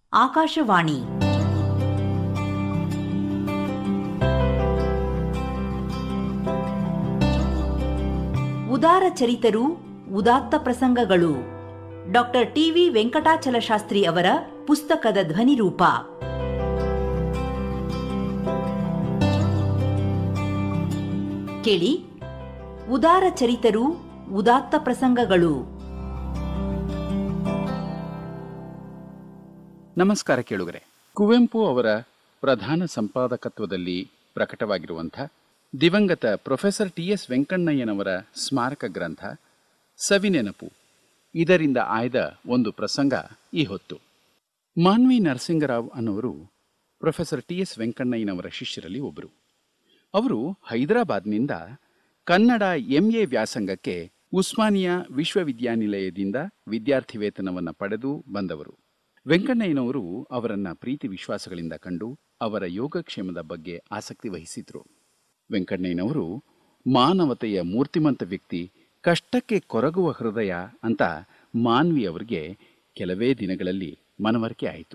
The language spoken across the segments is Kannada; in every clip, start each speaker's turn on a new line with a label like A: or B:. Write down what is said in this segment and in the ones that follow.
A: ಆಕಾಶವಾಣಿ ಉದಾರ ಚರಿತರು ಉದಾತ್ತ ಪ್ರಸಂಗಗಳು ಡಾಕ್ಟರ್ ಟಿವಿ ವೆಂಕಟಾಚಲ ಶಾಸ್ತ್ರಿ ಅವರ ಪುಸ್ತಕದ ಧ್ವನಿರೂಪ ಕೇಳಿ ಉದಾರ ಚರಿತರು ಉದಾತ್ತ ಪ್ರಸಂಗಗಳು
B: ನಮಸ್ಕಾರ ಕೇಳುಗರೆ ಕುವೆಂಪು ಅವರ ಪ್ರಧಾನ ಸಂಪಾದಕತ್ವದಲ್ಲಿ ಪ್ರಕಟವಾಗಿರುವಂಥ ದಿವಂಗತ ಪ್ರೊಫೆಸರ್ ಟಿ ಎಸ್ ವೆಂಕಣ್ಣಯ್ಯನವರ ಸ್ಮಾರಕ ಗ್ರಂಥ ಸವಿನೆನಪು ಇದರಿಂದ ಆಯ್ದ ಒಂದು ಪ್ರಸಂಗ ಈ ಹೊತ್ತು ಮಾನ್ವಿ ನರಸಿಂಗರಾವ್ ಅನ್ನೋರು ಪ್ರೊಫೆಸರ್ ಟಿ ಎಸ್ ವೆಂಕಣ್ಣಯ್ಯನವರ ಶಿಷ್ಯರಲ್ಲಿ ಒಬ್ಬರು ಅವರು ಹೈದರಾಬಾದ್ನಿಂದ ಕನ್ನಡ ಎಂಎ ವ್ಯಾಸಂಗಕ್ಕೆ ಉಸ್ಮಾನಿಯಾ ವಿಶ್ವವಿದ್ಯಾನಿಲಯದಿಂದ ವಿದ್ಯಾರ್ಥಿ ವೇತನವನ್ನು ಪಡೆದು ಬಂದವರು ವೆಂಕಣ್ಣಯ್ಯನವರು ಅವರನ್ನ ಪ್ರೀತಿ ವಿಶ್ವಾಸಗಳಿಂದ ಕಂಡು ಅವರ ಯೋಗಕ್ಷೇಮದ ಬಗ್ಗೆ ಆಸಕ್ತಿ ವಹಿಸಿದ್ರು ವೆಂಕಣ್ಣಯ್ಯನವರು ಮಾನವತೆಯ ಮೂರ್ತಿಮಂತ ವ್ಯಕ್ತಿ ಕಷ್ಟಕ್ಕೆ ಕೊರಗುವ ಹೃದಯ ಅಂತ ಮಾನ್ವಿ ಅವರಿಗೆ ಕೆಲವೇ ದಿನಗಳಲ್ಲಿ ಮನವರಿಕೆ ಆಯಿತು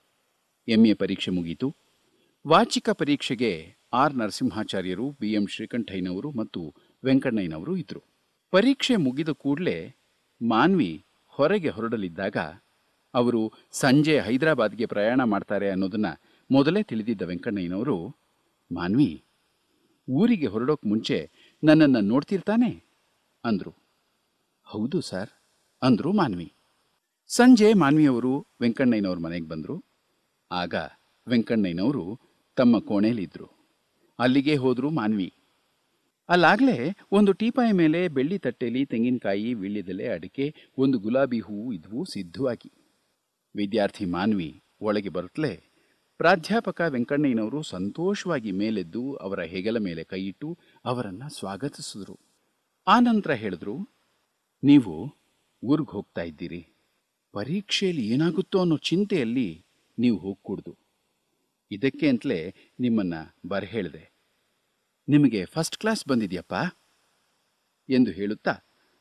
B: ಎಂಎ ಪರೀಕ್ಷೆ ಮುಗೀತು ವಾಚಿಕ ಪರೀಕ್ಷೆಗೆ ಆರ್ ನರಸಿಂಹಾಚಾರ್ಯರು ಬಿ ಎಂ ಶ್ರೀಕಂಠಯ್ಯನವರು ಮತ್ತು ವೆಂಕಣ್ಣಯ್ಯನವರು ಇದ್ದರು ಪರೀಕ್ಷೆ ಮುಗಿದ ಕೂಡಲೇ ಮಾನ್ವಿ ಹೊರಗೆ ಹೊರಡಲಿದ್ದಾಗ ಅವರು ಸಂಜೆ ಹೈದರಾಬಾದ್ಗೆ ಪ್ರಯಾಣ ಮಾಡ್ತಾರೆ ಅನ್ನೋದನ್ನ ಮೊದಲೇ ತಿಳಿದಿದ್ದ ವೆಂಕಣ್ಣಯ್ಯನವರು ಮಾನ್ವಿ ಊರಿಗೆ ಹೊರಡೋಕ್ ಮುಂಚೆ ನನ್ನನ್ನು ನೋಡ್ತಿರ್ತಾನೆ ಅಂದರು ಹೌದು ಸರ್ ಅಂದರು ಮಾನ್ವಿ ಸಂಜೆ ಮಾನ್ವಿಯವರು ವೆಂಕಣ್ಣಯ್ಯನವ್ರ ಮನೆಗೆ ಬಂದರು ಆಗ ವೆಂಕಣ್ಣಯ್ಯನವರು ತಮ್ಮ ಕೋಣೆಯಲ್ಲಿದ್ದರು ಅಲ್ಲಿಗೆ ಹೋದರು ಮಾನ್ವಿ ಅಲ್ಲಾಗಲೇ ಒಂದು ಟೀಪಾಯ ಮೇಲೆ ಬೆಳ್ಳಿ ತಟ್ಟೆಲಿ ತೆಂಗಿನಕಾಯಿ ವೀಳ್ಯದೆಲೆ ಅಡಿಕೆ ಒಂದು ಗುಲಾಬಿ ಹೂವು ಇದ್ವು ಸಿದ್ಧವಾಗಿ ವಿದ್ಯಾರ್ಥಿ ಮಾನ್ವಿ ಒಳಗೆ ಬರುತ್ತಲೇ ಪ್ರಾಧ್ಯಾಪಕ ವೆಂಕಣ್ಣಯ್ಯನವರು ಸಂತೋಷವಾಗಿ ಮೇಲೆದ್ದು ಅವರ ಹೆಗಲ ಮೇಲೆ ಕೈಯಿಟ್ಟು ಅವರನ್ನು ಸ್ವಾಗತಿಸಿದ್ರು ಆನಂತರ ಹೇಳಿದ್ರು ನೀವು ಊರಿಗೆ ಹೋಗ್ತಾ ಇದ್ದೀರಿ ಪರೀಕ್ಷೆಯಲ್ಲಿ ಏನಾಗುತ್ತೋ ಅನ್ನೋ ಚಿಂತೆಯಲ್ಲಿ ನೀವು ಹೋಗ್ಕೂಡ್ದು ಇದಕ್ಕೆ ಅಂತಲೇ ನಿಮ್ಮನ್ನ ಬರಹೇಳಿದೆ ನಿಮಗೆ ಫಸ್ಟ್ ಕ್ಲಾಸ್ ಬಂದಿದೆಯಪ್ಪ ಎಂದು ಹೇಳುತ್ತಾ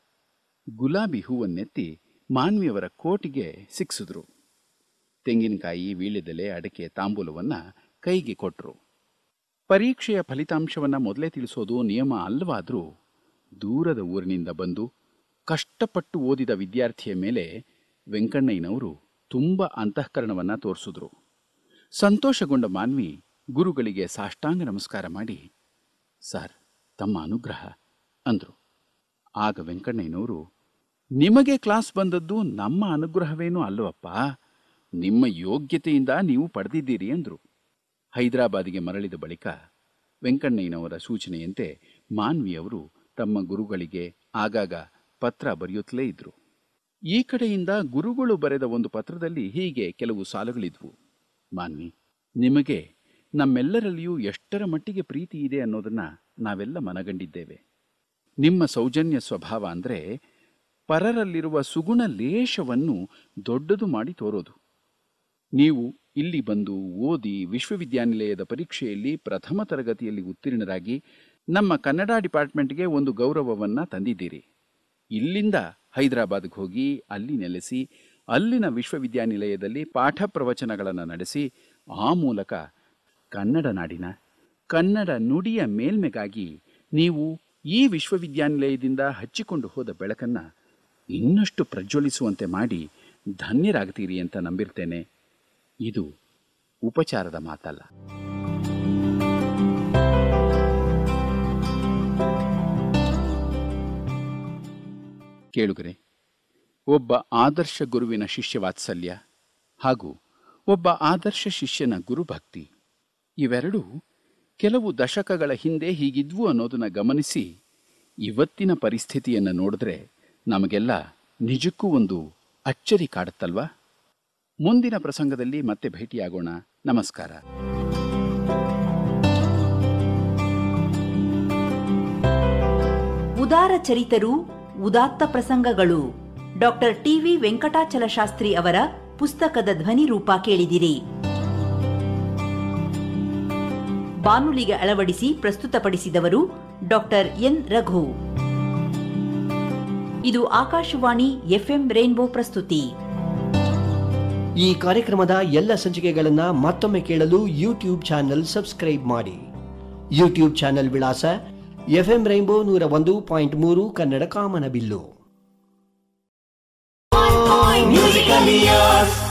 B: ಗುಲಾಬಿ ಹೂವನ್ನೆತ್ತಿ ಮಾನ್ವಿಯವರ ಕೋಟಿಗೆ ಸಿಕ್ಸಿದ್ರು ತೆಂಗಿನಕಾಯಿ ವೀಳ್ಯದೆಲೆ ಅಡಕೆ ತಾಂಬೂಲವನ್ನ ಕೈಗೆ ಕೊಟ್ಟರು ಪರೀಕ್ಷೆಯ ಫಲಿತಾಂಶವನ್ನ ಮೊದಲೇ ತಿಳಿಸೋದು ನಿಯಮ ಅಲ್ಲವಾದರೂ ದೂರದ ಊರಿನಿಂದ ಬಂದು ಕಷ್ಟಪಟ್ಟು ಓದಿದ ವಿದ್ಯಾರ್ಥಿಯ ಮೇಲೆ ವೆಂಕಣ್ಣಯ್ಯನವರು ತುಂಬ ಅಂತಃಕರಣವನ್ನ ತೋರಿಸಿದ್ರು ಸಂತೋಷಗೊಂಡ ಮಾನ್ವಿ ಗುರುಗಳಿಗೆ ಸಾಷ್ಟಾಂಗ ನಮಸ್ಕಾರ ಮಾಡಿ ಸರ್ ತಮ್ಮ ಅನುಗ್ರಹ ಅಂದರು ಆಗ ವೆಂಕಣ್ಣಯ್ಯನವರು ನಿಮಗೆ ಕ್ಲಾಸ್ ಬಂದದ್ದು ನಮ್ಮ ಅನುಗ್ರಹವೇನೂ ಅಲ್ಲವಪ್ಪ ನಿಮ್ಮ ಯೋಗ್ಯತೆಯಿಂದ ನೀವು ಪಡೆದಿದ್ದೀರಿ ಅಂದರು ಹೈದರಾಬಾದಿಗೆ ಮರಳಿದ ಬಳಿಕ ವೆಂಕಣ್ಣಯ್ಯನವರ ಸೂಚನೆಯಂತೆ ಮಾನ್ವಿಯವರು ತಮ್ಮ ಗುರುಗಳಿಗೆ ಆಗಾಗ ಪತ್ರ ಬರೆಯುತ್ತಲೇ ಇದ್ರು ಈ ಕಡೆಯಿಂದ ಗುರುಗಳು ಬರೆದ ಒಂದು ಪತ್ರದಲ್ಲಿ ಹೀಗೆ ಕೆಲವು ಸಾಲುಗಳಿದ್ವು ಮಾನ್ವಿ ನಿಮಗೆ ನಮ್ಮೆಲ್ಲರಲ್ಲಿಯೂ ಎಷ್ಟರ ಮಟ್ಟಿಗೆ ಪ್ರೀತಿ ಇದೆ ಅನ್ನೋದನ್ನ ನಾವೆಲ್ಲ ಮನಗಂಡಿದ್ದೇವೆ ನಿಮ್ಮ ಸೌಜನ್ಯ ಸ್ವಭಾವ ಅಂದರೆ ಪರರಲ್ಲಿರುವ ಸುಗುಣ ಲೇಷವನ್ನು ದೊಡ್ಡದು ಮಾಡಿ ತೋರೋದು ನೀವು ಇಲ್ಲಿ ಬಂದು ಓದಿ ವಿಶ್ವವಿದ್ಯಾನಿಲಯದ ಪರೀಕ್ಷೆಯಲ್ಲಿ ಪ್ರಥಮ ತರಗತಿಯಲ್ಲಿ ಉತ್ತೀರ್ಣರಾಗಿ ನಮ್ಮ ಕನ್ನಡ ಡಿಪಾರ್ಟ್ಮೆಂಟ್ಗೆ ಒಂದು ಗೌರವವನ್ನ ತಂದಿದ್ದೀರಿ ಇಲ್ಲಿಂದ ಹೈದರಾಬಾದ್ಗೆ ಹೋಗಿ ಅಲ್ಲಿ ನೆಲೆಸಿ ಅಲ್ಲಿನ ವಿಶ್ವವಿದ್ಯಾನಿಲಯದಲ್ಲಿ ಪಾಠ ಪ್ರವಚನಗಳನ್ನು ನಡೆಸಿ ಆ ಮೂಲಕ ಕನ್ನಡ ನಾಡಿನ ಕನ್ನಡ ನುಡಿಯ ಮೇಲ್ಮೆಗಾಗಿ ನೀವು ಈ ವಿಶ್ವವಿದ್ಯಾನಿಲಯದಿಂದ ಹಚ್ಚಿಕೊಂಡು ಹೋದ ಬೆಳಕನ್ನು ಇನ್ನಷ್ಟು ಪ್ರಜ್ವಲಿಸುವಂತೆ ಮಾಡಿ ಧನ್ಯರಾಗ್ತೀರಿ ಅಂತ ನಂಬಿರ್ತೇನೆ ಇದು ಉಪಚಾರದ ಮಾತಲ್ಲ ಕೇಳುಗರೆ ಒಬ್ಬ ಆದರ್ಶ ಗುರುವಿನ ಶಿಷ್ಯ ವಾತ್ಸಲ್ಯ ಹಾಗೂ ಒಬ್ಬ ಆದರ್ಶ ಶಿಷ್ಯನ ಗುರುಭಕ್ತಿ ಇವೆರಡೂ ಕೆಲವು ದಶಕಗಳ ಹಿಂದೆ ಹೀಗಿದ್ವು ಅನ್ನೋದನ್ನ ಗಮನಿಸಿ ಇವತ್ತಿನ ಪರಿಸ್ಥಿತಿಯನ್ನು ನೋಡಿದ್ರೆ ನಮಗೆಲ್ಲ ನಿಜಕ್ಕೂ ಒಂದು ಅಚ್ಚರಿ ಕಾಡುತ್ತಲ್ವಾ ಮುಂದಿನ ಪ್ರಸಂಗದಲ್ಲಿ ಮತ್ತೆ ಭೇಟಿಯಾಗೋಣ ನಮಸ್ಕಾರ
A: ಉದಾರ ಚರಿತರು ಉದಾತ್ತ ಪ್ರಸಂಗಗಳು ಡಾಕ್ಟರ್ ಟಿವಿ ವೆಂಕಟಾಚಲ ಶಾಸ್ತ್ರಿ ಅವರ ಪುಸ್ತಕದ ಧ್ವನಿರೂಪ ಕೇಳಿದಿರಿ ಬಾನುಲಿಗೆ ಅಳವಡಿಸಿ ಪ್ರಸ್ತುತಪಡಿಸಿದವರು ಡಾಕ್ಟರ್ ಎನ್ ರಘು ಇದು ಆಕಾಶವಾಣಿ ಎಫ್ಎಂ ರೇನ್ಬೋ ಪ್ರಸ್ತುತಿ
C: ಈ ಕಾರ್ಯಕ್ರಮದ ಎಲ್ಲ ಸಂಚಿಕೆಗಳನ್ನು ಮತ್ತೊಮ್ಮೆ ಕೇಳಲು ಯೂಟ್ಯೂಬ್ ಚಾನೆಲ್ ಸಬ್ಸ್ಕ್ರೈಬ್ ಮಾಡಿ ಯೂಟ್ಯೂಬ್ ಚಾನೆಲ್ ವಿಳಾಸ ಎಫ್ಎಂ ರೈನ್ಬೋ ನೂರ ಒಂದು ಪಾಯಿಂಟ್ ಮೂರು ಕನ್ನಡ ಕಾಮನಬಿಲ್ಲು
D: Musical Years.